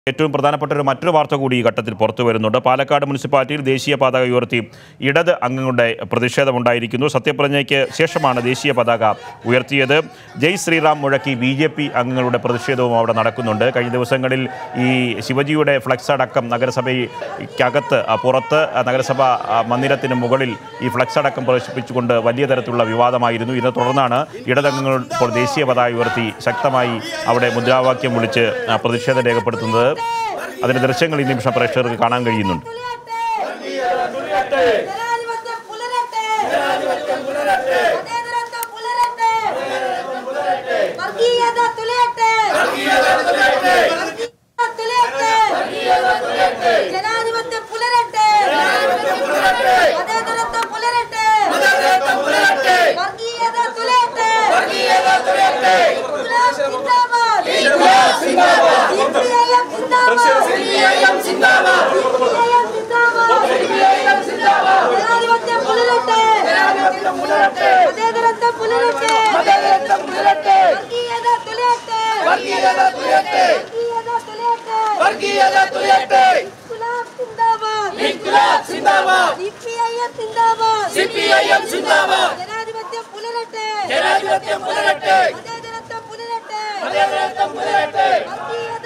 ഏറ്റവും പ്രധാനപ്പെട്ട ഒരു മറ്റൊരു വാർത്ത കൂടി ഈ ഘട്ടത്തിൽ പുറത്തു വരുന്നുണ്ട് പാലക്കാട് മുനിസിപ്പാലിറ്റിയിൽ ദേശീയ പതാക ഉയർത്തി ഇടത് അംഗങ്ങളുടെ പ്രതിഷേധമുണ്ടായിരിക്കുന്നു സത്യപ്രതിജ്ഞയ്ക്ക് ശേഷമാണ് ദേശീയ പതാക ഉയർത്തിയത് ജയ് ശ്രീറാം മുഴക്കി ബി ജെ പി അംഗങ്ങളുടെ പ്രതിഷേധവും അവിടെ നടക്കുന്നുണ്ട് കഴിഞ്ഞ ദിവസങ്ങളിൽ ഈ ശിവജിയുടെ ഫ്ലക്സ് അടക്കം നഗരസഭയ്ക്കകത്ത് ആ, പുറത്ത് ആ, നഗരസഭ ആ, മന്ദിരത്തിന് മുകളിൽ ഈ ഫ്ലക്സ് അടക്കം പ്രദർശിപ്പിച്ചുകൊണ്ട് വലിയ തരത്തിലുള്ള വിവാദമായിരുന്നു ഇതിനെ തുടർന്നാണ് ഇടതംഗങ്ങൾ ഇപ്പോൾ ദേശീയ പതാക ഉയർത്തി ശക്തമായി അവിടെ മുദ്രാവാക്യം വിളിച്ച് ആ, പ്രതിഷേധം രേഖപ്പെടുത്തുന്നത് അതിന്റെ ദൃശ്യങ്ങൾ ഈ നിമിഷം പ്രേക്ഷകർക്ക് കാണാൻ കഴിയുന്നുണ്ട് ജനാധിപത്യം പുലരട്ടെ മതേതരത്വം പുലരട്ടെ വർഗീയത തുലയട്ടെ വർഗീയത തുലയട്ടെ ജനാധിപത്യം പുലരട്ടെ മതേതരത്വം പുലരട്ടെ വർഗീയത തുലയട്ടെ ഇൻക്ലാബ് സിന്ദാബാദ് സിപിഐഎം സിന്ദാബാദ് സിപിഐഎം സിന്ദാബാദ് ജനാധിപത്യം പുലരട്ടെ മതേതരത്വം പുലരട്ടെ വർഗീയത തുലയട്ടെ വർഗീയത തുലയട്ടെ ഇൻക്ലാബ് സിന്ദാബാദ് സിപിഐഎം സിന്ദാബാദ് ജനാധിപത്യം പുലരട്ടെ മതേതരത്വം പുലരട്ടെ വർഗീയത